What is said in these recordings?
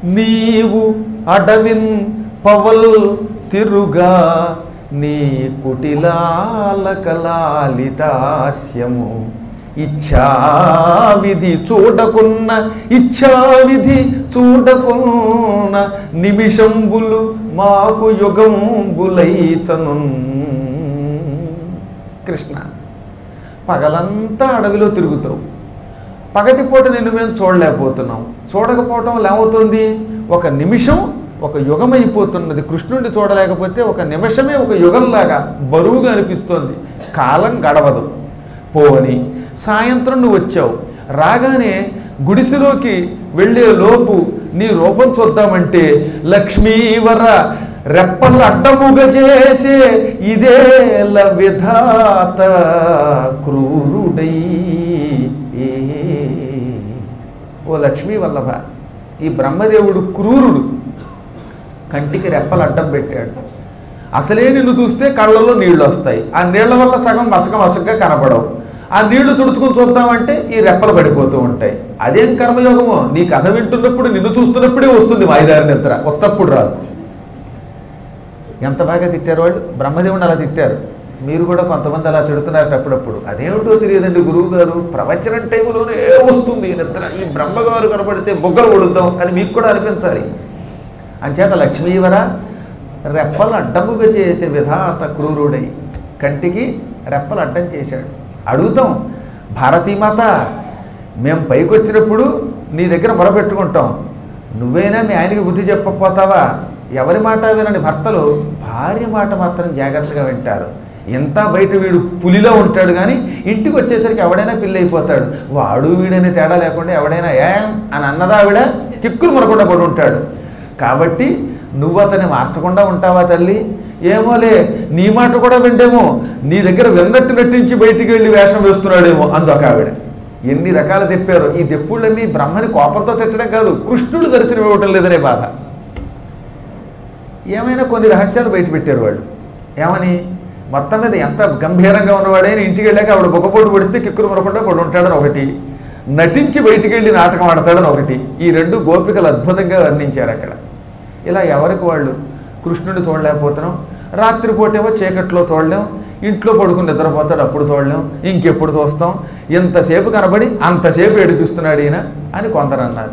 నీవు అడవిన్ పవల్ తిరుగా నీ కుటిలాలకలాలితాస్యము ఇచ్ఛావిధి చూడకున్న ఇచ్ఛావిధి చూడకున్న నిమిషంబులు మాకు యుగంబులైచనున్ కృష్ణ పగలంతా అడవిలో తిరుగుతావు పగటిపూట నిన్ను మేము చూడలేకపోతున్నాం చూడకపోవటం వల్ల ఏమవుతుంది ఒక నిమిషం ఒక యుగం అయిపోతున్నది కృష్ణుడిని చూడలేకపోతే ఒక నిమిషమే ఒక యుగంలాగా బరువుగా అనిపిస్తోంది కాలం గడవదు పోని సాయంత్రం నువ్వు వచ్చావు రాగానే గుడిసెలోకి వెళ్ళే లోపు నీ రూపం చూద్దామంటే లక్ష్మీవర రెప్పలు అడ్డముగా చేసే ఇదేల విధాత క్రూరుడై ఓ లక్ష్మీ వల్లభ ఈ బ్రహ్మదేవుడు క్రూరుడు కంటికి రెప్పలు అడ్డం పెట్టాడు అసలే నిన్ను చూస్తే కళ్ళల్లో నీళ్లు వస్తాయి ఆ నీళ్ల వల్ల సగం మసక మసకగా కనపడవు ఆ నీళ్లు తుడుచుకుని చూద్దామంటే ఈ రెప్పలు పడిపోతూ ఉంటాయి అదేం కర్మయోగమో నీ కథ వింటున్నప్పుడు నిన్ను చూస్తున్నప్పుడే వస్తుంది వాయిదారి నిద్ర ఒత్తప్పుడు రాదు ఎంత బాగా తిట్టారు వాళ్ళు బ్రహ్మదేవుని అలా తిట్టారు మీరు కూడా కొంతమంది అలా తిడుతున్నారు అప్పుడప్పుడు అదేమిటో తెలియదండి గురువు గారు ప్రవచనం టైంలోనే వస్తుంది ఈ నిద్ర ఈ బ్రహ్మగారు కనపడితే బొగ్గలు కొడుద్దాం అని మీకు కూడా అనిపించాలి అంచేత లక్ష్మీవర రెప్పలు అడ్డముగా చేసే విధాత క్రూరుడై కంటికి రెప్పలు అడ్డం చేశాడు అడుగుతాం భారతీమాత మేము పైకి వచ్చినప్పుడు నీ దగ్గర మొరపెట్టుకుంటాం నువ్వైనా మీ ఆయనకి బుద్ధి చెప్పకపోతావా ఎవరి మాట వినని భర్తలు భార్య మాట మాత్రం జాగ్రత్తగా వింటారు ఎంత బయట వీడు పులిలో ఉంటాడు కానీ ఇంటికి వచ్చేసరికి ఎవడైనా పిల్లి అయిపోతాడు వాడు వీడనే తేడా లేకుండా ఎవడైనా ఏం అని అన్నదావిడ కిక్కులు మొరకుండా పడి ఉంటాడు కాబట్టి నువ్వు అతన్ని మార్చకుండా ఉంటావా తల్లి ఏమోలే నీ మాట కూడా వింటేమో నీ దగ్గర విన్నట్టు నటించి బయటికి వెళ్ళి వేషం వేస్తున్నాడేమో అందొక ఆవిడ ఎన్ని రకాలు తెప్పారో ఈ దెప్పుళ్ళన్నీ బ్రహ్మని కోపంతో తిట్టడం కాదు కృష్ణుడు దర్శనం ఇవ్వటం లేదనే బాధ ఏమైనా కొన్ని రహస్యాలు బయట పెట్టారు వాళ్ళు ఏమని మొత్తం మీద ఎంత గంభీరంగా ఉన్నవాడైనా ఇంటికి వెళ్ళాక ఆవిడ బొగ్గపోటు పొడిస్తే కిక్కురు మరకుండా పడి ఉంటాడని ఒకటి నటించి బయటికి వెళ్ళి నాటకం ఆడతాడని ఒకటి ఈ రెండు గోపికలు అద్భుతంగా వర్ణించారు అక్కడ ఇలా ఎవరికి వాళ్ళు కృష్ణుడిని చూడలేకపోతున్నాం రాత్రిపూటేమో చీకట్లో చూడలేం ఇంట్లో పడుకుని నిద్రపోతాడు అప్పుడు చూడలేం ఇంకెప్పుడు చూస్తాం ఎంతసేపు కనబడి అంతసేపు ఏడిపిస్తున్నాడు ఈయన అని కొందరు అన్నారు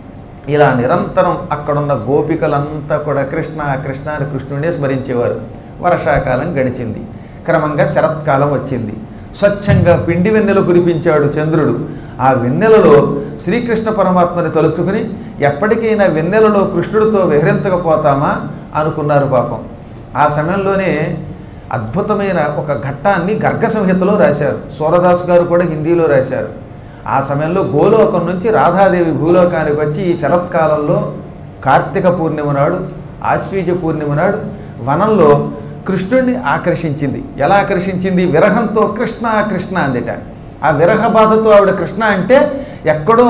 ఇలా నిరంతరం అక్కడున్న గోపికలంతా కూడా కృష్ణ కృష్ణ అని కృష్ణుడే స్మరించేవారు వర్షాకాలం గడిచింది క్రమంగా శరత్కాలం వచ్చింది స్వచ్ఛంగా పిండి వెన్నెల కురిపించాడు చంద్రుడు ఆ వెన్నెలలో శ్రీకృష్ణ పరమాత్మని తలుచుకుని ఎప్పటికైనా వెన్నెలలో కృష్ణుడితో విహరించకపోతామా అనుకున్నారు పాపం ఆ సమయంలోనే అద్భుతమైన ఒక ఘట్టాన్ని గర్గ సంహితలో రాశారు సూరదాస్ గారు కూడా హిందీలో రాశారు ఆ సమయంలో గోలోకం నుంచి రాధాదేవి భూలోకానికి వచ్చి ఈ శరత్కాలంలో కార్తీక పూర్ణిమ నాడు ఆశ్వీజ పూర్ణిమ నాడు వనంలో కృష్ణుడిని ఆకర్షించింది ఎలా ఆకర్షించింది విరహంతో కృష్ణ కృష్ణ అందిట ఆ విరహ బాధతో ఆవిడ కృష్ణ అంటే ఎక్కడో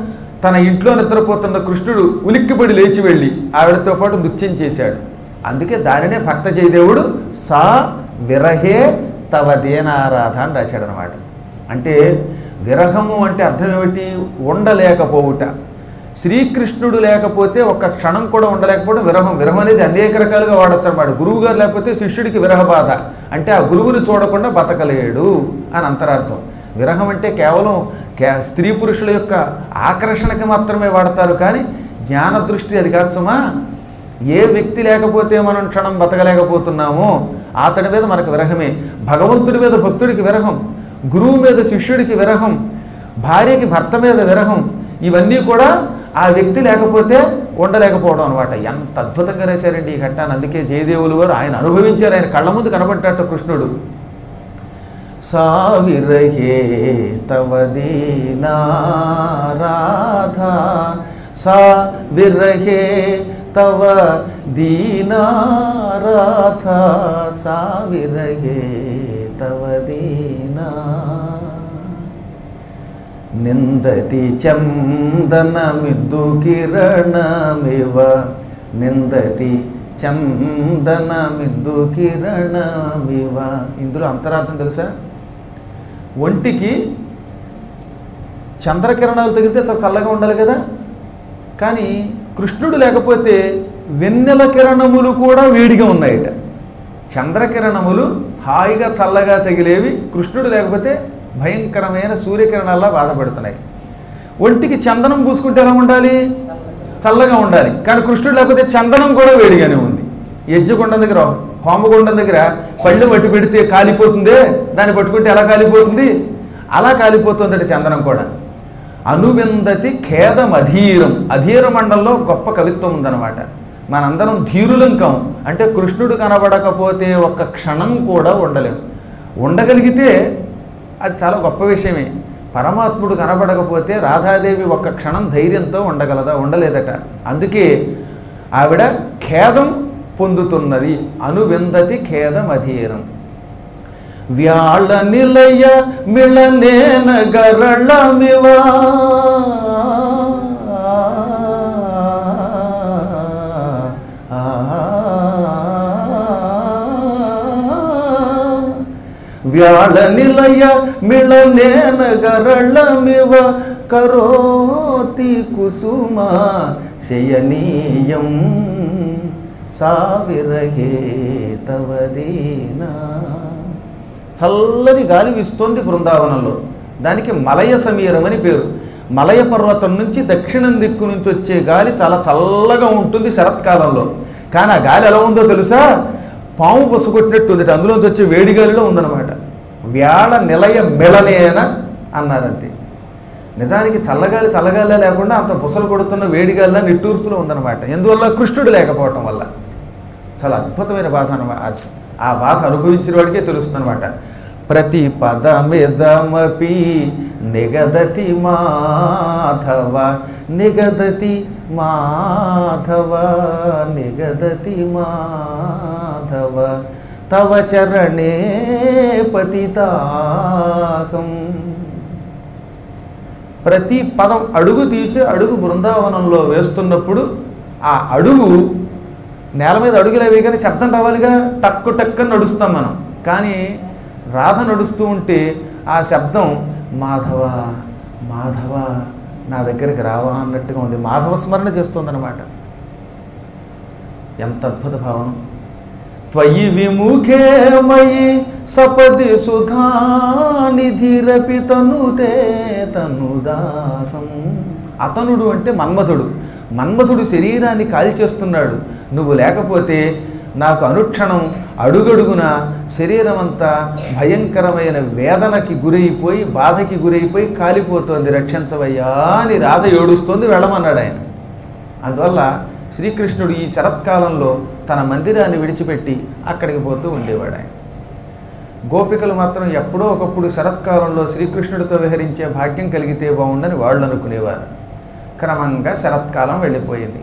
తన ఇంట్లో నిద్రపోతున్న కృష్ణుడు ఉలిక్కిపడి లేచి వెళ్ళి ఆవిడతో పాటు నృత్యం చేశాడు అందుకే దానినే భక్త జయదేవుడు సా విరహే తవ దేనారాధ అని రాశాడనమాట అంటే విరహము అంటే అర్థం ఏమిటి ఉండలేకపోవుట శ్రీకృష్ణుడు లేకపోతే ఒక్క క్షణం కూడా ఉండలేకపోవడం విరహం విరహం అనేది అనేక రకాలుగా వాడచ్చు అనమాట గురువు గారు లేకపోతే శిష్యుడికి విరహ బాధ అంటే ఆ గురువుని చూడకుండా బతకలేడు అని అంతరార్థం విరహం అంటే కేవలం కే స్త్రీ పురుషుల యొక్క ఆకర్షణకి మాత్రమే వాడతారు కానీ జ్ఞాన దృష్టి అది కాదు సుమా ఏ వ్యక్తి లేకపోతే మనం క్షణం బతకలేకపోతున్నామో అతడి మీద మనకు విరహమే భగవంతుడి మీద భక్తుడికి విరహం గురువు మీద శిష్యుడికి విరహం భార్యకి భర్త మీద విరహం ఇవన్నీ కూడా ఆ వ్యక్తి లేకపోతే ఉండలేకపోవడం అనమాట ఎంత అద్భుతంగా రాశారండి ఈ ఘట్టాన్ని అందుకే జయదేవులు వారు ఆయన అనుభవించారు ఆయన కళ్ళ ముందు కనబడ్డట్టు కృష్ణుడు సావిరహే తవ దీనారాధా సా విరహే తవ దీనారాధా సా విరహే తవ దీనా నిందతి చందనమిద్దు కిరణమివ నిందతి చందనమిద్దు కిరణమివ ఇందులో అంతరార్థం తెలుసా ఒంటికి చంద్రకిరణాలు తగిలితే చాలా చల్లగా ఉండాలి కదా కానీ కృష్ణుడు లేకపోతే వెన్నెల కిరణములు కూడా వేడిగా ఉన్నాయట చంద్రకిరణములు హాయిగా చల్లగా తగిలేవి కృష్ణుడు లేకపోతే భయంకరమైన సూర్యకిరణాల్లా బాధపడుతున్నాయి ఒంటికి చందనం పూసుకుంటే ఎలా ఉండాలి చల్లగా ఉండాలి కానీ కృష్ణుడు లేకపోతే చందనం కూడా వేడిగానే ఉంది యజ్ఞగుండం దగ్గర హోమగుండం దగ్గర పళ్ళు పట్టి పెడితే కాలిపోతుందే దాన్ని పట్టుకుంటే ఎలా కాలిపోతుంది అలా కాలిపోతుందట చందనం కూడా అనువిందతి ఖేదం అధీరం అధీర మండలంలో గొప్ప కవిత్వం ఉందన్నమాట మనందరం ధీరులం కాం అంటే కృష్ణుడు కనబడకపోతే ఒక్క క్షణం కూడా ఉండలేం ఉండగలిగితే అది చాలా గొప్ప విషయమే పరమాత్ముడు కనబడకపోతే రాధాదేవి ఒక్క క్షణం ధైర్యంతో ఉండగలదా ఉండలేదట అందుకే ఆవిడ ఖేదం పొందుతున్నది అనువిందతి ఖేదం అధీరం వ్యాళ నిలయ మిళనేన గరళమివా వ్యాళ నిలయ మిళనేన గరళమివ కరోతి కుసుమ శయనీయం సావిరహే తవదీనా చల్లని గాలి వీస్తోంది బృందావనంలో దానికి మలయ సమీరం అని పేరు మలయ పర్వతం నుంచి దక్షిణం దిక్కు నుంచి వచ్చే గాలి చాలా చల్లగా ఉంటుంది శరత్కాలంలో కానీ ఆ గాలి ఎలా ఉందో తెలుసా పాము బుసగొట్టినట్టు ఉంది అందులోంచి వచ్చే వేడి గాలిలో ఉందన్నమాట వ్యాళ నిలయ మెళనేన అన్నారంతే నిజానికి చల్లగాలి చల్లగాలి లేకుండా అంత బుసలు కొడుతున్న వేడిగాలిలా నిట్టూర్పులో ఉందన్నమాట ఎందువల్ల కృష్ణుడు లేకపోవటం వల్ల చాలా అద్భుతమైన బాధ అన్నమాట ఆ బాధ అనుభవించిన వాడికే తెలుస్తుంది అనమాట ప్రతి పదమిదమపి నిగదతి మాధవ నిగదతి మాధవ నిగదతి మాధవ తవ చరణే పతితాకం ప్రతి పదం అడుగు తీసి అడుగు బృందావనంలో వేస్తున్నప్పుడు ఆ అడుగు నేల మీద అడుగులు అవి కానీ శబ్దం రావాలిగా టక్కు టక్కని నడుస్తాం మనం కానీ రాధ నడుస్తూ ఉంటే ఆ శబ్దం మాధవ మాధవ నా దగ్గరికి రావా అన్నట్టుగా ఉంది మాధవ స్మరణ చేస్తుందన్నమాట ఎంత అద్భుత భావన త్వయి విముఖే మయి సపది సుధానిధిరపి తనుతే తనుదాహం అతనుడు అంటే మన్మథుడు మన్మథుడు శరీరాన్ని కాల్చేస్తున్నాడు నువ్వు లేకపోతే నాకు అనుక్షణం అడుగడుగున శరీరం అంతా భయంకరమైన వేదనకి గురైపోయి బాధకి గురైపోయి కాలిపోతోంది రక్షించవయ్యా అని రాధ ఏడుస్తోంది వెళ్ళమన్నాడు ఆయన అందువల్ల శ్రీకృష్ణుడు ఈ శరత్కాలంలో తన మందిరాన్ని విడిచిపెట్టి అక్కడికి పోతూ ఉండేవాడు ఆయన గోపికలు మాత్రం ఎప్పుడో ఒకప్పుడు శరత్కాలంలో శ్రీకృష్ణుడితో విహరించే భాగ్యం కలిగితే బాగుండని వాళ్ళు అనుకునేవారు క్రమంగా శరత్కాలం వెళ్ళిపోయింది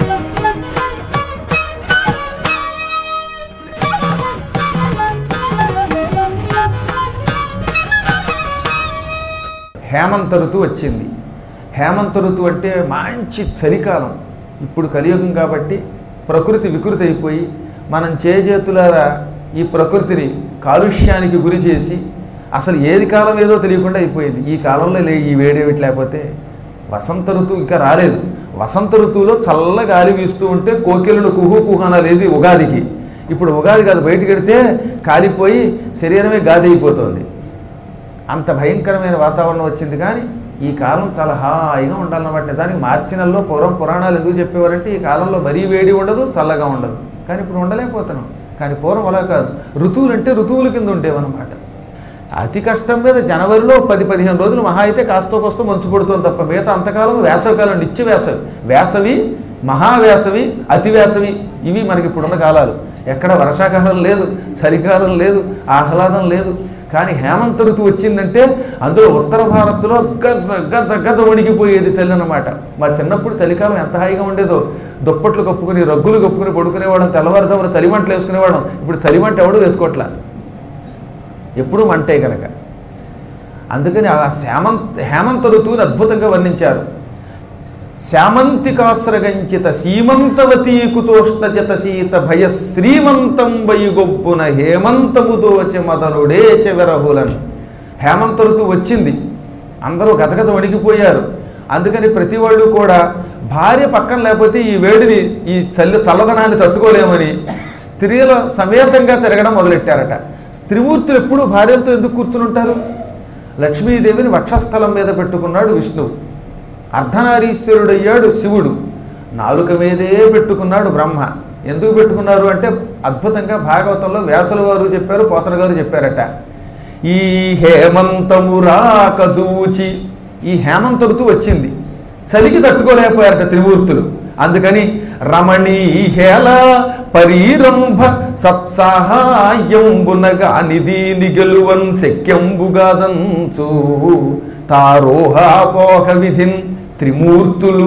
హేమంత ఋతువు వచ్చింది హేమంత ఋతువు అంటే మంచి చలికాలం ఇప్పుడు కలియుగం కాబట్టి ప్రకృతి వికృతి అయిపోయి మనం చేజేతులారా ఈ ప్రకృతిని కాలుష్యానికి గురి చేసి అసలు ఏది కాలం ఏదో తెలియకుండా అయిపోయింది ఈ కాలంలో లే ఈ వేడేమిటి లేకపోతే వసంత ఋతువు ఇంకా రాలేదు వసంత ఋతువులో చల్ల గాలి వీస్తూ ఉంటే కోకిలలు కుహు కుహానాలు ఏది ఉగాదికి ఇప్పుడు ఉగాది కాదు బయటికి వెడితే కాలిపోయి శరీరమే గాది అయిపోతుంది అంత భయంకరమైన వాతావరణం వచ్చింది కానీ ఈ కాలం చాలా హాయిగా ఉండాలన్నమాట నిజానికి మార్చి నెలలో పూర్వం పురాణాలు ఎందుకు చెప్పేవారంటే ఈ కాలంలో మరీ వేడి ఉండదు చల్లగా ఉండదు కానీ ఇప్పుడు ఉండలేకపోతున్నాం కానీ పూర్వం అలా కాదు ఋతువులు అంటే ఋతువుల కింద ఉండేవన్నమాట అతి కష్టం మీద జనవరిలో పది పదిహేను రోజులు మహా అయితే కాస్తో కోస్తో మంచు పడుతుంది తప్ప మిగతా అంతకాలం వేసవికాలం నిత్య వేసవి వేసవి మహావేసవి అతి వేసవి ఇవి మనకి ఇప్పుడున్న కాలాలు ఎక్కడ వర్షాకాలం లేదు చలికాలం లేదు ఆహ్లాదం లేదు కానీ హేమంత ఋతువు వచ్చిందంటే అందులో ఉత్తర భారత్లో గజ గజ గజ వణికిపోయేది చలి అన్నమాట మా చిన్నప్పుడు చలికాలం ఎంత హాయిగా ఉండేదో దుప్పట్లు కప్పుకుని రగ్గులు కప్పుకుని పడుకునేవాళ్ళం తెల్లవారుజామున చలిమంటలు వేసుకునేవాళ్ళం ఇప్పుడు చలిమంట ఎవడు వేసుకోవట్లా ఎప్పుడూ మంటే కనుక అందుకని ఆ హేమంత్ హేమంత ఋతువుని అద్భుతంగా వర్ణించారు శ్యామంతికాశ్రగంచిత సీమంతవతీ కుతోష్ణ జత సీత భయ శ్రీమంతం వయుగొప్పున హేమంతము దోచె మదనుడే చెవెరహులన్ హేమంత ఋతువు వచ్చింది అందరూ గజగజ వణికిపోయారు అందుకని ప్రతి వాళ్ళు కూడా భార్య పక్కన లేకపోతే ఈ వేడిని ఈ చల్లి చల్లదనాన్ని తట్టుకోలేమని స్త్రీల సమేతంగా తిరగడం మొదలెట్టారట స్త్రీమూర్తులు ఎప్పుడూ భార్యలతో ఎందుకు కూర్చుని ఉంటారు లక్ష్మీదేవిని వక్షస్థలం మీద పెట్టుకున్నాడు విష్ణువు అర్ధనారీశ్వరుడయ్యాడు శివుడు నాలుక మీదే పెట్టుకున్నాడు బ్రహ్మ ఎందుకు పెట్టుకున్నారు అంటే అద్భుతంగా భాగవతంలో వ్యాసుల వారు చెప్పారు పోతన గారు చెప్పారట ఈ హేమంతము రాక చూచి ఈ హేమంత ఋతువు వచ్చింది చలికి తట్టుకోలేకపోయారట త్రిమూర్తులు అందుకని రమణీ హేళ పరీరంభ సత్సహాయంబునగా నిధి నిగలువన్ శక్యంబుగాదంచు తారోహాపోహ విధిన్ త్రిమూర్తులు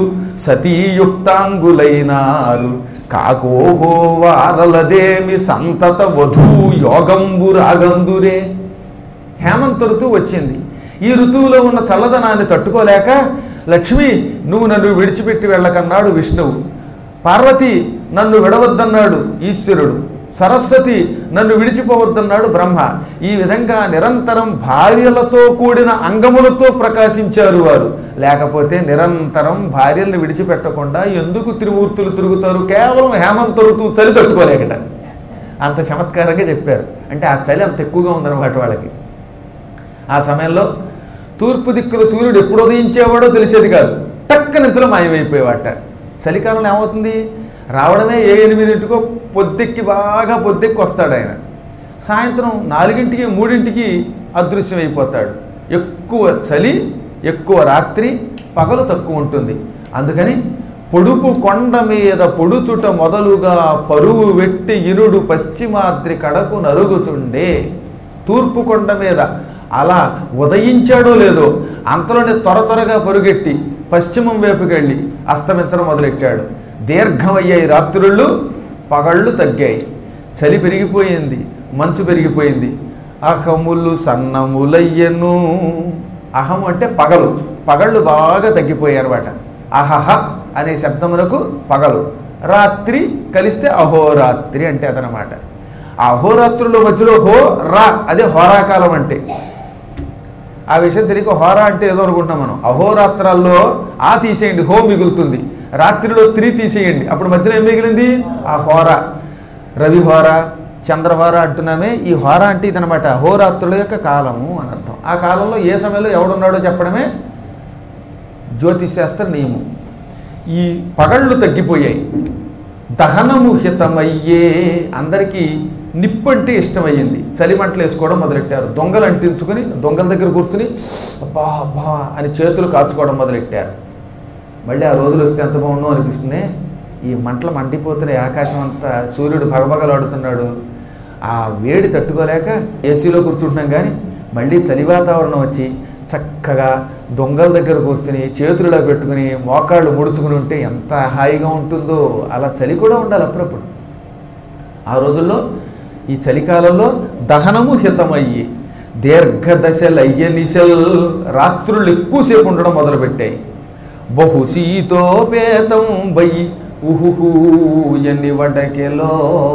సతీయుక్తాంగులైనారు కాకోహో వారలదేమి సంతత వధూ యోగంబు రాగందురే హేమంత ఋతువు వచ్చింది ఈ ఋతువులో ఉన్న చల్లదనాన్ని తట్టుకోలేక లక్ష్మి నువ్వు నన్ను విడిచిపెట్టి వెళ్ళకన్నాడు విష్ణువు పార్వతి నన్ను విడవద్దన్నాడు ఈశ్వరుడు సరస్వతి నన్ను విడిచిపోవద్దన్నాడు బ్రహ్మ ఈ విధంగా నిరంతరం భార్యలతో కూడిన అంగములతో ప్రకాశించారు వారు లేకపోతే నిరంతరం భార్యల్ని విడిచిపెట్టకుండా ఎందుకు త్రిమూర్తులు తిరుగుతారు కేవలం హేమంత ఋతువు చలి తట్టుకోలేకట అంత చమత్కారంగా చెప్పారు అంటే ఆ చలి అంత ఎక్కువగా ఉందన్నమాట వాళ్ళకి ఆ సమయంలో తూర్పు దిక్కుల సూర్యుడు ఎప్పుడు ఉదయించేవాడో తెలిసేది కాదు టక్కనింతలో మాయమైపోయేవాట చలికాలంలో ఏమవుతుంది రావడమే ఏ ఎనిమిదింటికో పొద్దెక్కి బాగా పొద్దెక్కి వస్తాడు ఆయన సాయంత్రం నాలుగింటికి మూడింటికి అదృశ్యం అయిపోతాడు ఎక్కువ చలి ఎక్కువ రాత్రి పగలు తక్కువ ఉంటుంది అందుకని పొడుపు కొండ మీద పొడుచుట మొదలుగా పరువు వెట్టి ఇనుడు పశ్చిమాద్రి కడకు నరుగుచుండే తూర్పు కొండ మీద అలా ఉదయించాడో లేదో అంతలోనే త్వర త్వరగా పరుగెట్టి పశ్చిమం వైపుకెళ్ళి అస్తమించడం మొదలెట్టాడు దీర్ఘమయ్యాయి రాత్రుళ్ళు పగళ్ళు తగ్గాయి చలి పెరిగిపోయింది మంచు పెరిగిపోయింది అహములు సన్నములయ్యను అహం అంటే పగలు పగళ్ళు బాగా తగ్గిపోయాయి అనమాట అహహ అనే శబ్దమునకు పగలు రాత్రి కలిస్తే అహోరాత్రి అంటే అదనమాట ఆ అహోరాత్రుల మధ్యలో హో రా అదే హోరాకాలం అంటే ఆ విషయం తెలియక హోరా అంటే ఏదో అనుకుంటున్నాం మనం అహోరాత్రాల్లో ఆ తీసేయండి హో మిగులుతుంది రాత్రిలో త్రీ తీసేయండి అప్పుడు మధ్యలో ఏం మిగిలింది ఆ హోర రవి హోర చంద్రహోర అంటున్నామే ఈ హోర అంటే ఇదనమాట హోరాత్రుల యొక్క కాలము అని అర్థం ఆ కాలంలో ఏ సమయంలో ఎవడున్నాడో చెప్పడమే జ్యోతిశాస్త్ర నియమం ఈ పగళ్ళు తగ్గిపోయాయి దహనము హితమయ్యే అందరికీ నిప్పు అంటే ఇష్టమయ్యింది చలిమంటలు వేసుకోవడం మొదలెట్టారు దొంగలు అంటించుకుని దొంగల దగ్గర కూర్చుని అబ్బా అబ్బా అని చేతులు కాచుకోవడం మొదలెట్టారు మళ్ళీ ఆ రోజులు వస్తే ఎంత బాగుండో అనిపిస్తుంది ఈ మంటలు మండిపోతున్నాయి ఆకాశం అంతా సూర్యుడు భగభగలాడుతున్నాడు ఆ వేడి తట్టుకోలేక ఏసీలో కూర్చుంటున్నాం కానీ మళ్ళీ చలి వాతావరణం వచ్చి చక్కగా దొంగల దగ్గర కూర్చుని చేతులలో పెట్టుకుని మోకాళ్ళు ముడుచుకుని ఉంటే ఎంత హాయిగా ఉంటుందో అలా చలి కూడా ఉండాలి అప్పుడప్పుడు ఆ రోజుల్లో ఈ చలికాలంలో దహనము హితమయ్యి దీర్ఘదశలయ్య నిశల్ రాత్రులు ఎక్కువసేపు ఉండడం మొదలుపెట్టాయి బహు శీతోపేతం బై ఉహుహు ఎన్ని వడకెలో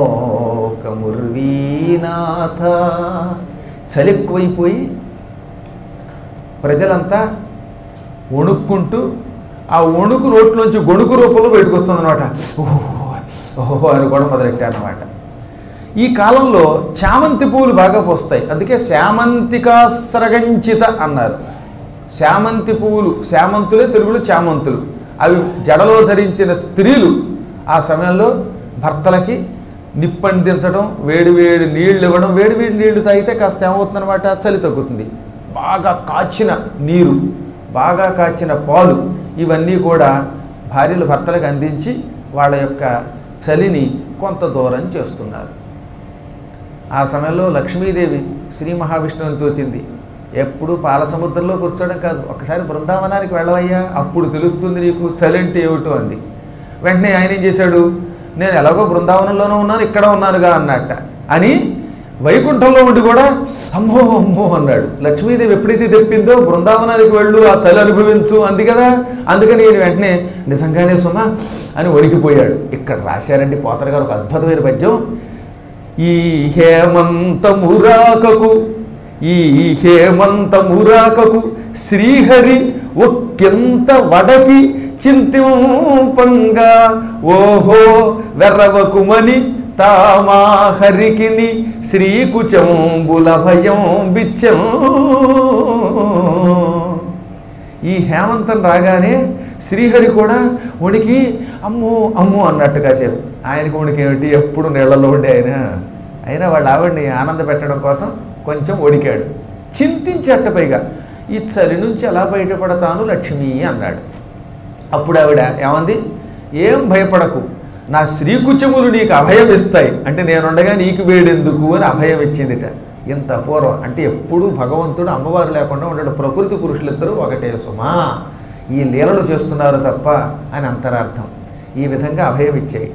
కముర్వీనాథ చలి ఎక్కువైపోయి ప్రజలంతా వణుక్కుంటూ ఆ వణుకు నోట్లోంచి గొణుకు రూపంలో బయటకు వస్తుందన్నమాట ఓహో ఓహో అని కూడా మొదలెట్టారన్నమాట ఈ కాలంలో చామంతి పువ్వులు బాగా పోస్తాయి అందుకే శామంతికాస్రగంచిత అన్నారు శామంతి పువ్వులు శామంతులే తెలుగులో చామంతులు అవి జడలో ధరించిన స్త్రీలు ఆ సమయంలో భర్తలకి నిప్పందించడం వేడి వేడి నీళ్ళు ఇవ్వడం వేడి వేడి నీళ్లు తాగితే కాస్త ఏమవుతుందన్నమాట చలి తగ్గుతుంది బాగా కాచిన నీరు బాగా కాచిన పాలు ఇవన్నీ కూడా భార్యలు భర్తలకు అందించి వాళ్ళ యొక్క చలిని కొంత దూరం చేస్తున్నారు ఆ సమయంలో లక్ష్మీదేవి శ్రీ మహావిష్ణువుని చూచింది ఎప్పుడు పాల సముద్రంలో కూర్చోవడం కాదు ఒకసారి బృందావనానికి వెళ్ళవయ్యా అప్పుడు తెలుస్తుంది నీకు చలి అంటే ఏమిటో అంది వెంటనే ఆయన ఏం చేశాడు నేను ఎలాగో బృందావనంలోనూ ఉన్నాను ఇక్కడ ఉన్నానుగా అన్నట్ట అని వైకుంఠంలో ఉండి కూడా అమ్మో అమ్మో అన్నాడు లక్ష్మీదేవి ఎప్పుడైతే తెప్పిందో బృందావనానికి వెళ్ళు ఆ చలి అనుభవించు అంది కదా అందుకని ఈయన వెంటనే నిజంగానే సుమా అని వణికిపోయాడు ఇక్కడ రాశారండి పోతర గారు ఒక అద్భుతమైన పద్యం ఈ హేమంత మురాకకు ఈ హేమంత మురాకకు శ్రీహరి ఒక్కెంత వడకి చింతింపంగా ఓహో వెర్రవకుమని తామా హరికిని శ్రీకుచంబుల భయం బిచ్చం ఈ హేమంతం రాగానే శ్రీహరి కూడా ఉనికి అమ్మో అమ్మో అన్నట్టు కాసేపు ఆయనకి ఉనికి ఏమిటి ఎప్పుడు నీళ్ళలో ఉండే ఆయన అయినా వాళ్ళ ఆవిడ్ని ఆనంద పెట్టడం కోసం కొంచెం ఒడికాడు చింతించట్ట పైగా ఈ చలి నుంచి ఎలా బయటపడతాను లక్ష్మి అన్నాడు అప్పుడు ఆవిడ ఏమంది ఏం భయపడకు నా శ్రీకుచములు నీకు అభయం ఇస్తాయి అంటే నేనుండగా నీకు వేడెందుకు అని అభయం ఇచ్చిందిట ఇంత అపూర్వం అంటే ఎప్పుడూ భగవంతుడు అమ్మవారు లేకుండా ఉండడు ప్రకృతి పురుషులిద్దరూ ఒకటే సుమా ఈ లీలలు చేస్తున్నారు తప్ప అని అంతరార్థం ఈ విధంగా అభయం ఇచ్చాయి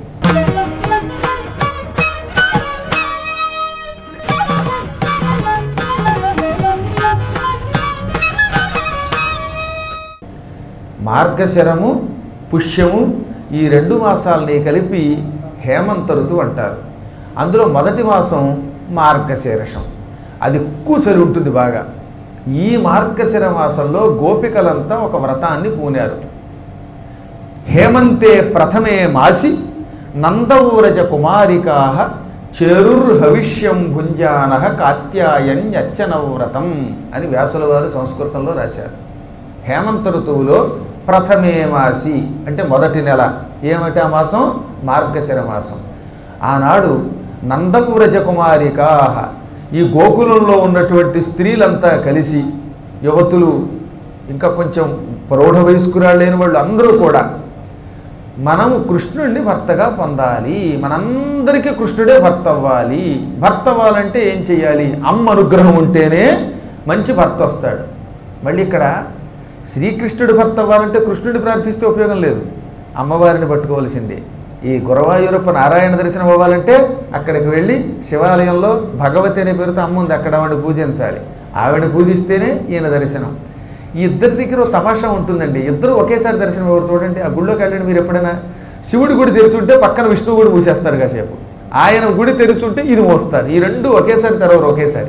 మార్గశరము పుష్యము ఈ రెండు మాసాలని కలిపి హేమంత ఋతువు అంటారు అందులో మొదటి మాసం మార్గశీర్షం అది ఎక్కువ చలి ఉంటుంది బాగా ఈ మార్గశిర మాసంలో గోపికలంతా ఒక వ్రతాన్ని పూనారు హేమంతే ప్రథమే మాసి నందౌరజ కుమారికా చేరుర్హవిష్యం భుంజాన కాత్యాయన్యచ్చన వ్రతం అని వ్యాసుల వారు సంస్కృతంలో రాశారు హేమంత ఋతువులో ప్రథమే మాసి అంటే మొదటి నెల ఏమిటి ఆ మాసం మార్గశిర మాసం ఆనాడు నందవ్రజ కుమారికా ఈ గోకులంలో ఉన్నటువంటి స్త్రీలంతా కలిసి యువతులు ఇంకా కొంచెం ప్రౌఢ వయస్కురాళ్ళైన వాళ్ళు అందరూ కూడా మనము కృష్ణుడిని భర్తగా పొందాలి మనందరికీ కృష్ణుడే భర్త అవ్వాలి భర్త అవ్వాలంటే ఏం చేయాలి అమ్మ అనుగ్రహం ఉంటేనే మంచి భర్త వస్తాడు మళ్ళీ ఇక్కడ శ్రీకృష్ణుడి భర్త అవ్వాలంటే కృష్ణుడి ప్రార్థిస్తే ఉపయోగం లేదు అమ్మవారిని పట్టుకోవాల్సిందే ఈ గురవాయూరప్ప నారాయణ దర్శనం అవ్వాలంటే అక్కడికి వెళ్ళి శివాలయంలో భగవతి అనే పేరుతో అమ్మ ఉంది అక్కడ ఆవిడ పూజించాలి ఆవిడ పూజిస్తేనే ఈయన దర్శనం ఈ ఇద్దరి దగ్గర ఒక తమాషా ఉంటుందండి ఇద్దరు ఒకేసారి దర్శనం ఎవరు చూడండి ఆ గుళ్ళోకి వెళ్ళండి మీరు ఎప్పుడైనా శివుడి గుడి తెరిచుంటే పక్కన విష్ణువు గుడి మూసేస్తారు కాసేపు ఆయన గుడి తెరుచుంటే ఇది మోస్తారు ఈ రెండు ఒకేసారి తెరవరు ఒకేసారి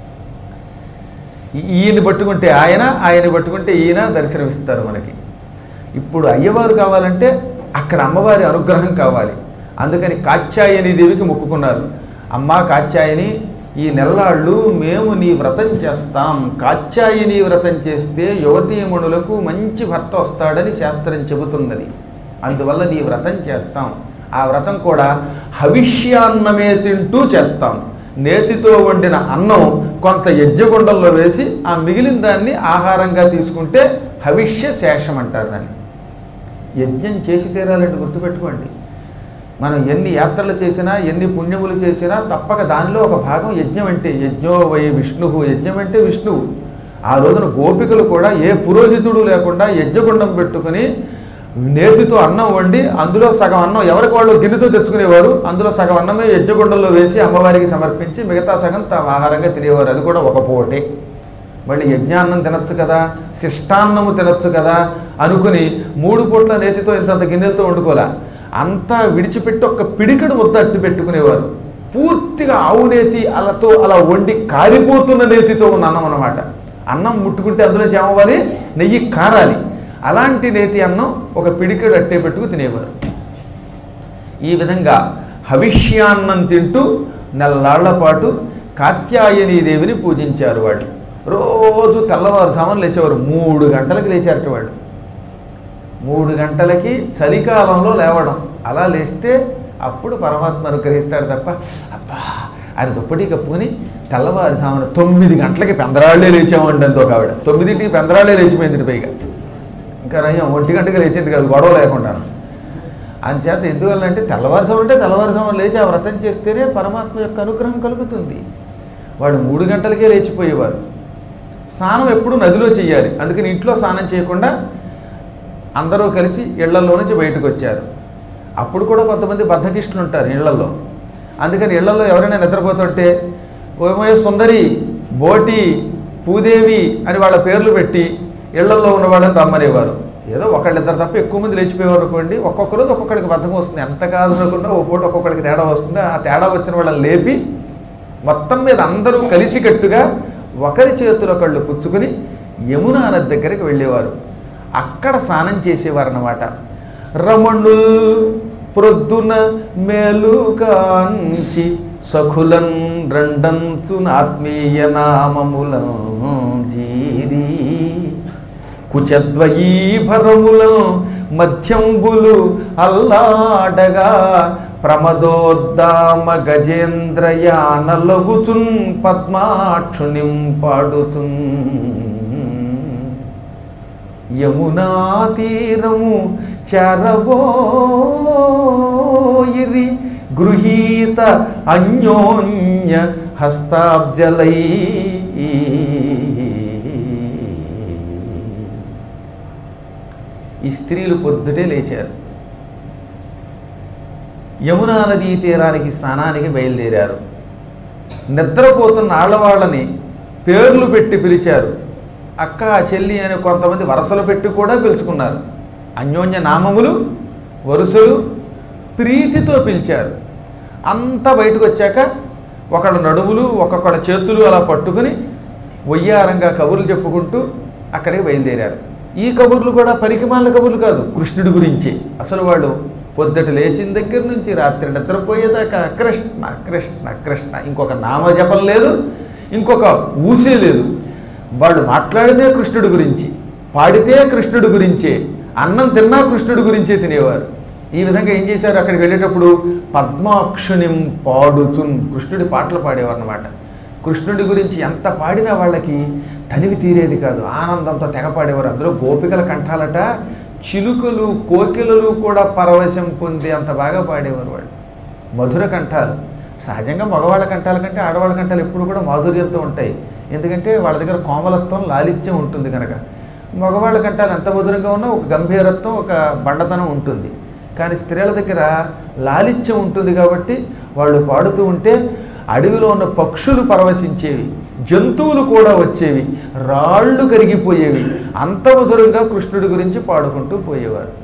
ఈ- ఈయన్ని పట్టుకుంటే ఆయన ఆయన్ని పట్టుకుంటే ఈయన దర్శనమిస్తారు మనకి ఇప్పుడు అయ్యవారు కావాలంటే అక్కడ అమ్మవారి అనుగ్రహం కావాలి అందుకని కాత్యాయని దేవికి మొక్కుకున్నారు అమ్మా కాత్యాయని ఈ నెల్లాళ్ళు మేము నీ వ్రతం చేస్తాం కాత్యాయని వ్రతం చేస్తే యువతీమణులకు మంచి భర్త వస్తాడని శాస్త్రం చెబుతున్నది అందువల్ల నీ వ్రతం చేస్తాం ఆ వ్రతం కూడా హవిష్యాన్నమే తింటూ చేస్తాం నేతితో వండిన అన్నం కొంత యజ్ఞగుండంలో వేసి ఆ మిగిలిన దాన్ని ఆహారంగా తీసుకుంటే హవిష్య శేషం అంటారు దాన్ని యజ్ఞం చేసి తీరాలంటే గుర్తుపెట్టుకోండి మనం ఎన్ని యాత్రలు చేసినా ఎన్ని పుణ్యములు చేసినా తప్పక దానిలో ఒక భాగం యజ్ఞం అంటే యజ్ఞో వై విష్ణువు యజ్ఞం అంటే విష్ణువు ఆ రోజున గోపికలు కూడా ఏ పురోహితుడు లేకుండా యజ్ఞగుండం పెట్టుకుని నేతితో అన్నం వండి అందులో సగం అన్నం ఎవరికి వాళ్ళు గిన్నెతో తెచ్చుకునేవారు అందులో సగం అన్నమే యజ్ఞగుండంలో వేసి అమ్మవారికి సమర్పించి మిగతా సగం తమ ఆహారంగా తినేవారు అది కూడా ఒక పూటే మళ్ళీ యజ్ఞాన్నం తినచ్చు కదా శిష్టాన్నము తినచ్చు కదా అనుకుని మూడు పూట్ల నేతితో ఇంతంత గిన్నెలతో వండుకోలే అంతా విడిచిపెట్టి ఒక్క పిడికడు ముద్ద అట్టు పెట్టుకునేవారు పూర్తిగా ఆవు నేతి అలతో అలా వండి కారిపోతున్న నేతితో ఉన్న అన్నం అన్నమాట అన్నం ముట్టుకుంటే అందులో చేమవాలి నెయ్యి కారాలి అలాంటి నేతి అన్నం ఒక పిడికడు అట్టే పెట్టుకు తినేవారు ఈ విధంగా హవిష్యాన్నం తింటూ నెల్లాళ్ల పాటు కాత్యాయని దేవిని పూజించారు వాళ్ళు రోజు తెల్లవారుజామున లేచేవారు మూడు గంటలకు లేచారట వాళ్ళు మూడు గంటలకి చలికాలంలో లేవడం అలా లేస్తే అప్పుడు పరమాత్మ అనుగ్రహిస్తాడు తప్ప అబ్బా ఆయన దుప్పటి కప్పుకొని తెల్లవారుజామున తొమ్మిది గంటలకి పెందరాళ్ళే లేచామండి అంత ఒక ఆవిడ తొమ్మిదింటికి పెందరాళ్ళే లేచిపోయింది పైగా ఇంకా నయం ఒంటి గంటకి లేచింది కాదు గొడవ లేకుండా అంచేత ఎందువల్లంటే తెల్లవారుజాము అంటే తెల్లవారుజాము లేచి ఆ వ్రతం చేస్తేనే పరమాత్మ యొక్క అనుగ్రహం కలుగుతుంది వాడు మూడు గంటలకే లేచిపోయేవారు స్నానం ఎప్పుడు నదిలో చేయాలి అందుకని ఇంట్లో స్నానం చేయకుండా అందరూ కలిసి ఇళ్లలో నుంచి బయటకు వచ్చారు అప్పుడు కూడా కొంతమంది బద్ధకిష్టులు ఉంటారు ఇళ్లలో అందుకని ఇళ్లలో ఎవరైనా నిద్రపోతుంటే ఓమయ సుందరి బోటి పూదేవి అని వాళ్ళ పేర్లు పెట్టి ఇళ్లలో ఉన్న వాళ్ళని రమ్మనేవారు ఏదో ఒకళ్ళిద్దరు తప్ప ఎక్కువ మంది లేచిపోయేవారు అనుకోండి ఒక్కొక్క రోజు ఒక్కొక్కడికి బద్ధకం వస్తుంది ఎంత కాదు అనుకున్నా ఓ పూట ఒక్కొక్కడికి తేడా వస్తుంది ఆ తేడా వచ్చిన వాళ్ళని లేపి మొత్తం మీద అందరూ కలిసికట్టుగా ఒకరి చేతుల కళ్ళు పుచ్చుకొని యమునా నది దగ్గరికి వెళ్ళేవారు అక్కడ స్నానం చేసేవారన్నమాట రమణుల్ ప్రొద్దున మేలుకాంచి సఖులన్ రెండంచున ఆత్మీయ నామములం జీరి కుచద్వయీభరములను మధ్యంబులు అల్లాడగా ప్రమదోద్దామ గజేంద్రయానలగుచున్ పద్మాక్షునిం పాడుచున్ యమునా తీరము చరబోయిరి గృహీత అన్యోన్య హస్తాబ్జలై ఈ స్త్రీలు పొద్దుటే లేచారు యమునా నదీ తీరానికి స్నానానికి బయలుదేరారు నిద్రపోతున్న ఆడవాళ్ళని పేర్లు పెట్టి పిలిచారు అక్క చెల్లి అని కొంతమంది వరసలు పెట్టి కూడా పిలుచుకున్నారు అన్యోన్య నామములు వరుసలు ప్రీతితో పిలిచారు అంతా బయటకు వచ్చాక ఒకళ్ళ నడుములు ఒక్కొక్కళ్ళ చేతులు అలా పట్టుకుని వయ్యారంగా కబుర్లు చెప్పుకుంటూ అక్కడికి బయలుదేరారు ఈ కబుర్లు కూడా పరికిమాల కబుర్లు కాదు కృష్ణుడి గురించి అసలు వాళ్ళు పొద్దుట లేచిన దగ్గర నుంచి రాత్రి నిద్రపోయేదాకా కృష్ణ కృష్ణ కృష్ణ ఇంకొక నామజపం లేదు ఇంకొక ఊసే లేదు వాళ్ళు మాట్లాడితే కృష్ణుడి గురించి పాడితే కృష్ణుడి గురించే అన్నం తిన్నా కృష్ణుడి గురించే తినేవారు ఈ విధంగా ఏం చేశారు అక్కడికి వెళ్ళేటప్పుడు పద్మాక్షునిం పాడుచున్ కృష్ణుడి పాటలు పాడేవారు అనమాట కృష్ణుడి గురించి ఎంత పాడినా వాళ్ళకి తనివి తీరేది కాదు ఆనందంతో తెగ పాడేవారు అందులో గోపికల కంఠాలట చిలుకలు కోకిలలు కూడా పరవశం పొంది అంత బాగా పాడేవారు వాళ్ళు మధుర కంఠాలు సహజంగా మగవాళ్ళ కంఠాల కంటే ఆడవాళ్ళ కంఠాలు ఎప్పుడు కూడా మాధుర్యంతో ఉంటాయి ఎందుకంటే వాళ్ళ దగ్గర కోమలత్వం లాలిత్యం ఉంటుంది కనుక మగవాళ్ళ కంఠాలు ఎంత మధురంగా ఉన్నా ఒక గంభీరత్వం ఒక బండతనం ఉంటుంది కానీ స్త్రీల దగ్గర లాలిత్యం ఉంటుంది కాబట్టి వాళ్ళు పాడుతూ ఉంటే అడవిలో ఉన్న పక్షులు పరవశించేవి జంతువులు కూడా వచ్చేవి రాళ్ళు కరిగిపోయేవి అంత మధురంగా కృష్ణుడి గురించి పాడుకుంటూ పోయేవారు